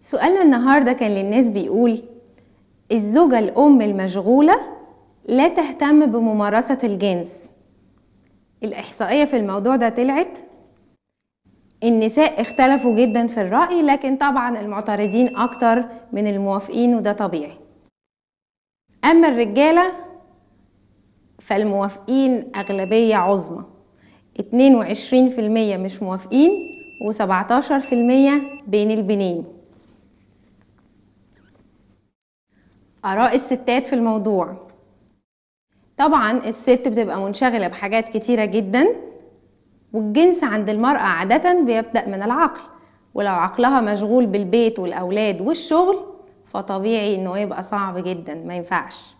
سؤالنا النهارده كان للناس بيقول الزوجة الأم المشغولة لا تهتم بممارسة الجنس الإحصائية في الموضوع ده طلعت النساء اختلفوا جدا في الرأي لكن طبعا المعترضين أكتر من الموافقين وده طبيعي أما الرجالة فالموافقين أغلبية عظمى 22% مش موافقين و17% بين البنين آراء الستات في الموضوع طبعا الست بتبقى منشغلة بحاجات كتيرة جدا والجنس عند المرأة عادة بيبدأ من العقل ولو عقلها مشغول بالبيت والأولاد والشغل فطبيعي انه يبقى صعب جدا ما ينفعش